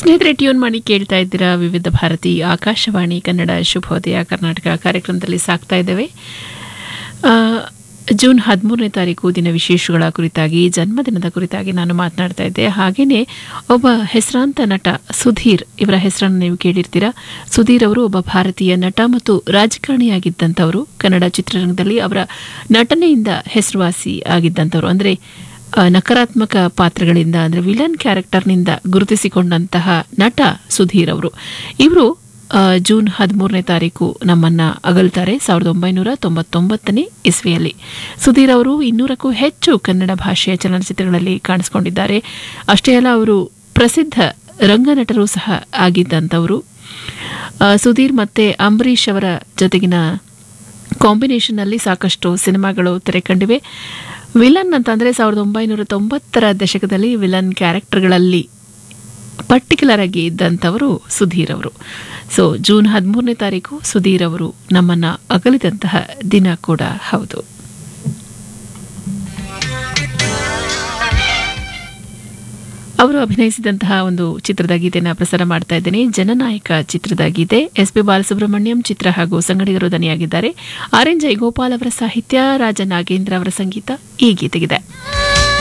ಸ್ನೇಹಿತರೆ ಟ್ಯೂನ್ ಮಾಡಿ ಕೇಳ್ತಾ ಇದ್ದೀರಾ ವಿವಿಧ ಭಾರತಿ ಆಕಾಶವಾಣಿ ಕನ್ನಡ ಶುಭೋದಯ ಕರ್ನಾಟಕ ಕಾರ್ಯಕ್ರಮದಲ್ಲಿ ಸಾಕ್ತಾ ಇದ್ದೇವೆ ಆ, ಜೂನ್ ಹದಿಮೂರನೇ ತಾರೀಕು ದಿನ ವಿಶೇಷಗಳ ಕುರಿತಾಗಿ ಜನ್ಮದಿನದ ಕುರಿತಾಗಿ ನಾನು ಮಾತನಾಡ್ತಾ ಇದ್ದೆ ಹಾಗೆಯೇ ಒಬ್ಬ ಹೆಸರಾಂತ ನಟ ಸುಧೀರ್ ಇವರ ಹೆಸರನ್ನು ನೀವು ಕೇಳಿರ್ತೀರಾ ಸುಧೀರ್ ಅವರು ಒಬ್ಬ ಭಾರತೀಯ ನಟ ಮತ್ತು ರಾಜಕಾರಣಿಯಾಗಿದ್ದಂಥವರು ಕನ್ನಡ ಚಿತ್ರರಂಗದಲ್ಲಿ ಅವರ ನಟನೆಯಿಂದ ಹೆಸರುವಾಸಿ ಆಗಿದ್ದಂಥವ್ರು ಅಂದರೆ ಆ, ನಕಾರಾತ್ಮಕ ಪಾತ್ರಗಳಿಂದ ಅಂದರೆ ವಿಲನ್ ಕ್ಯಾರೆಕ್ಟರ್ನಿಂದ ಗುರುತಿಸಿಕೊಂಡಂತಹ ನಟ ಸುಧೀರ್ ಅವರು ಇವರು ಜೂನ್ ಹದಿಮೂರನೇ ತಾರೀಕು ನಮ್ಮನ್ನ ಅಗಲ್ತಾರೆ ಸಾವಿರದ ಒಂಬೈನೂರ ತೊಂಬತ್ತೊಂಬತ್ತನೇ ಇಸ್ವಿಯಲ್ಲಿ ಸುಧೀರ್ ಅವರು ಇನ್ನೂರಕ್ಕೂ ಹೆಚ್ಚು ಕನ್ನಡ ಭಾಷೆಯ ಚಲನಚಿತ್ರಗಳಲ್ಲಿ ಕಾಣಿಸಿಕೊಂಡಿದ್ದಾರೆ ಅಷ್ಟೇ ಅಲ್ಲ ಅವರು ಪ್ರಸಿದ್ಧ ರಂಗನಟರು ಸಹ ಆಗಿದ್ದಂಥವರು ಆ, ಸುಧೀರ್ ಮತ್ತೆ ಅಂಬರೀಷ್ ಅವರ ಜೊತೆಗಿನ ಕಾಂಬಿನೇಷನ್ ಅಲ್ಲಿ ಸಾಕಷ್ಟು ಸಿನಿಮಾಗಳು ತೆರೆ ಕಂಡಿವೆ ವಿಲನ್ ಅಂತಂದ್ರೆ ಸಾವಿರದ ಒಂಬೈನೂರ ತೊಂಬತ್ತರ ದಶಕದಲ್ಲಿ ವಿಲನ್ ಕ್ಯಾರೆಕ್ಟರ್ಗಳಲ್ಲಿ ಪರ್ಟಿಕ್ಯುಲರ್ ಆಗಿ ಇದ್ದಂಥವರು ಸುಧೀರ್ ಅವರು ಸೊ ಜೂನ್ ಹದಿಮೂರನೇ ತಾರೀಕು ಸುಧೀರ್ ಅವರು ನಮ್ಮನ್ನ ಅಗಲಿದಂತಹ ದಿನ ಕೂಡ ಹೌದು ಅವರು ಅಭಿನಯಿಸಿದಂತಹ ಒಂದು ಚಿತ್ರದ ಗೀತೆನ ಪ್ರಸಾರ ಮಾಡ್ತಾ ಇದ್ದೇನೆ ಜನನಾಯಕ ಚಿತ್ರದ ಗೀತೆ ಎಸ್ ಪಿ ಬಾಲಸುಬ್ರಹ್ಮಣ್ಯಂ ಚಿತ್ರ ಹಾಗೂ ಸಂಗಡಿಗರು ದನಿಯಾಗಿದ್ದಾರೆ ಆರ್ ಎನ್ ಜಯಗೋಪಾಲ್ ಅವರ ಸಾಹಿತ್ಯ ರಾಜ ನಾಗೇಂದ್ರ ಅವರ ಸಂಗೀತ ಈ ಗೀತೆಗಿದೆ